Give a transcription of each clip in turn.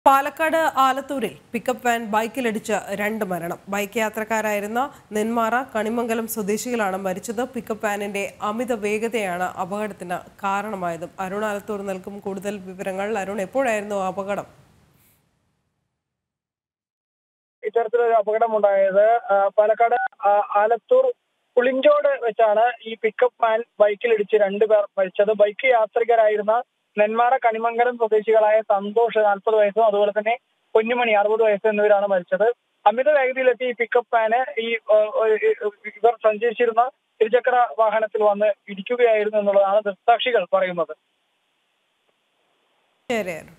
പാലക്കാട് ആലത്തൂരിൽ pickup van ബൈക്കിലിടിച്ച് രണ്ട് മരണം ബൈക്ക് യാത്രക്കാരായിരുന്ന നെന്മാറ കണിമംഗലം സ്വദേശികളാണ് മരിച്ചത് പിക്കപ്പ് വാനിന്റെ അമിത വേഗതയാണ് അപകടത്തിന് കാരണമായതും അരുൺ ആലത്തൂർ നൽകും കൂടുതൽ വിവരങ്ങൾ അരുൺ എപ്പോഴായിരുന്നു അപകടം ഇത്തരത്തിലൊരു അപകടമുണ്ടായത് ആ, പാലക്കാട് ആ, ആലത്തൂർ പുളിഞ്ചോട് വെച്ചാണ് ഈ പിക്കപ്പ് വാൻ ബൈക്കിലിടിച്ച് രണ്ടുപേർ മരിച്ചത് ബൈക്ക് യാത്രികരായിരുന്ന നെന്മാറ കണിമംഗലം സ്വദേശികളായ സന്തോഷ് നാൽപ്പത് വയസ്സും അതുപോലെ തന്നെ പൊന്നുമണി അറുപത് വയസ്സ് എന്നിവരാണ് മരിച്ചത് അമിത വേഗതയിലെത്തി ഈ പിക്കപ്പ് വാന് ഈ ആ, ആ, ഇവർ സഞ്ചരിച്ചിരുന്ന ഇരുചക്ര വാഹനത്തിൽ വന്ന് ഇടിക്കുകയായിരുന്നു എന്നുള്ളതാണ് ദൃക്സാക്ഷികൾ പറയുന്നത് ശരി അരുൺ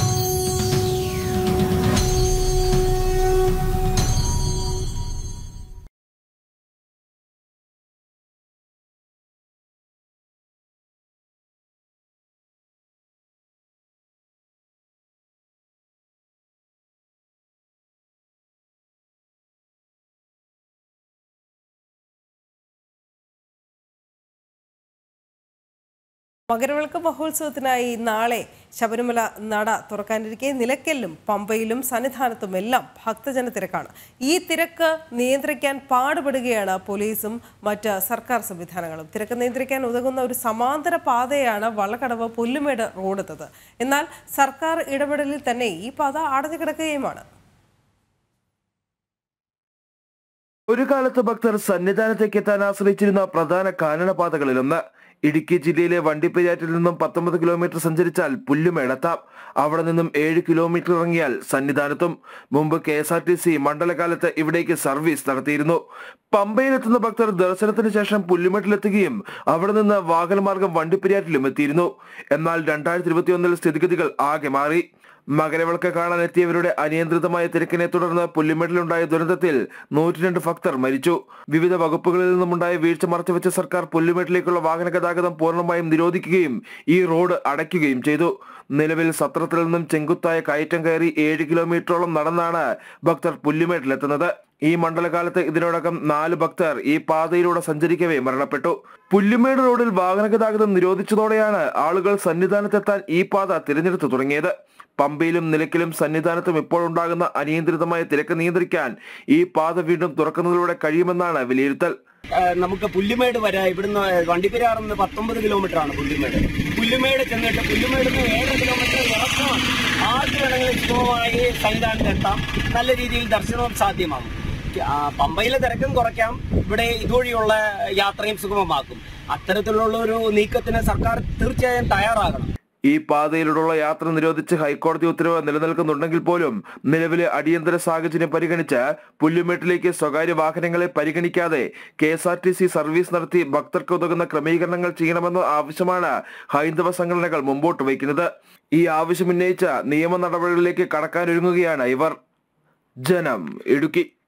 മകരവിളക്ക് മഹോത്സവത്തിനായി നാളെ ശബരിമല നട തുറക്കാനിരിക്കെ നിലയ്ക്കലിലും പമ്പയിലും സന്നിധാനത്തും എല്ലാം ഭക്തജന തിരക്കാണ് ഈ തിരക്ക് നിയന്ത്രിക്കാൻ പാടുപെടുകയാണ് പോലീസും മറ്റ് സർക്കാർ സംവിധാനങ്ങളും തിരക്ക് നിയന്ത്രിക്കാൻ ഉതകുന്ന ഒരു സമാന്തര പാതയാണ് വള്ളക്കടവ് പുല്ലുമേട് റോഡെത്തത് എന്നാൽ സർക്കാർ ഇടപെടലിൽ തന്നെ ഈ പാത അടഞ്ഞു കിടക്കുകയുമാണ് ഒരു കാലത്ത് ഭക്തർ സന്നിധാനത്തേക്ക് എത്താൻ ആശ്രയിച്ചിരുന്ന പ്രധാന കാനനപാതകളിലൊന്ന് ഇടുക്കി ജില്ലയിലെ വണ്ടിപ്പെരിയാറ്റിൽ നിന്നും പത്തൊമ്പത് കിലോമീറ്റർ സഞ്ചരിച്ചാൽ പുല്ലുമേടെത്താം അവിടെ നിന്നും ഏഴ് കിലോമീറ്റർ ഇറങ്ങിയാൽ സന്നിധാനത്തും മുമ്പ് K S R T C മണ്ഡലകാലത്ത് ഇവിടേക്ക് സർവീസ് നടത്തിയിരുന്നു പമ്പയിലെത്തുന്ന ഭക്തർ ദർശനത്തിന് ശേഷം പുല്ലുമേട്ടിലെത്തുകയും അവിടെ നിന്ന് വാഹനമാർഗം വണ്ടിപ്പെരിയാറ്റിലും എത്തിയിരുന്നു എന്നാൽ രണ്ടായിരത്തി ഇരുപത്തിയൊന്നിൽ സ്ഥിതിഗതികൾ ആകെ മാറി മകരവിളക്ക് കാണാൻ എത്തിയവരുടെ അനിയന്ത്രിതമായ തിരക്കിനെ തുടർന്ന് പുല്ലുമേട്ടിലുണ്ടായ ദുരന്തത്തിൽ നൂറ്റിരണ്ട് ഭക്തർ മരിച്ചു വിവിധ വകുപ്പുകളിൽ നിന്നുമുണ്ടായ വീഴ്ച മറച്ചുവെച്ച സർക്കാർ പുല്ലുമേട്ടിലേക്കുള്ള വാഹന ഗതാഗതം പൂർണ്ണമായും നിരോധിക്കുകയും ഈ റോഡ് അടയ്ക്കുകയും ചെയ്തു നിലവിൽ സത്രത്തിൽ നിന്നും ചെങ്കുത്തായ കയറ്റം കയറി ഏഴ് കിലോമീറ്ററോളം നടന്നാണ് ഭക്തർ പുല്ലുമേട്ടിലെത്തുന്നത് ഈ മണ്ഡലകാലത്ത് ഇതിനോടകം നാല് ഭക്തർ ഈ പാതയിലൂടെ സഞ്ചരിക്കവേ മരണപ്പെട്ടു പുല്ലുമേട് റോഡിൽ വാഹന ഗതാഗതം നിരോധിച്ചതോടെയാണ് ആളുകൾ സന്നിധാനത്തെത്താൻ ഈ പാത തിരഞ്ഞെടുത്തു തുടങ്ങിയത് പമ്പയിലും നിലയ്ക്കലും സന്നിധാനത്തും ഇപ്പോൾ ഉണ്ടാകുന്ന അനിയന്ത്രിതമായ തിരക്ക് നിയന്ത്രിക്കാൻ ഈ പാത വീണ്ടും തുറക്കുന്നതിലൂടെ കഴിയുമെന്നാണ് വിലയിരുത്തൽ ആ, നമുക്ക് പുല്ലുമേട് വരെ ഇവിടുന്ന് വണ്ടിപ്പെരിയാറിൽ നിന്ന് പത്തൊമ്പത് കിലോമീറ്റർ ആണ് പുല്ലുമേട് പുല്ലുമേട് ചെന്നിട്ട് പുല്ലുമേട് നിന്ന് ഏഴ് കിലോമീറ്റർ ഇറക്കണം ആർക്ക് വേണമെങ്കിലും സുഗമമായി സന്നിധാനത്തെത്താം നല്ല രീതിയിൽ ദർശനവും സാധ്യമാകും ആ, പമ്പയിലെ തിരക്കും കുറയ്ക്കാം ഇവിടെ ഇതുവഴിയുള്ള യാത്രയും സുഗമമാക്കും അത്തരത്തിലുള്ള ഒരു നീക്കത്തിന് സർക്കാർ തീർച്ചയായും തയ്യാറാകണം ഈ പാതയിലൂടെയുള്ള യാത്ര നിരോധിച്ച് ഹൈക്കോടതി ഉത്തരവ് നിലനിൽക്കുന്നുണ്ടെങ്കിൽ പോലും നിലവിലെ അടിയന്തര സാഹചര്യം പരിഗണിച്ച് പുല്ലുമേട്ടിലേക്ക് സ്വകാര്യ വാഹനങ്ങളെ പരിഗണിക്കാതെ K S R T C service നടത്തി ഭക്തർക്ക് ഉതകുന്ന ക്രമീകരണങ്ങൾ ചെയ്യണമെന്ന ആവശ്യമാണ് ഹൈന്ദവ സംഘടനകൾ മുമ്പോട്ട് വയ്ക്കുന്നത് ഈ ആവശ്യം ഉന്നയിച്ച നിയമ നടപടികളിലേക്ക് കടക്കാനൊരുങ്ങുകയാണ് ഇവർ ജനം ഇടുക്കി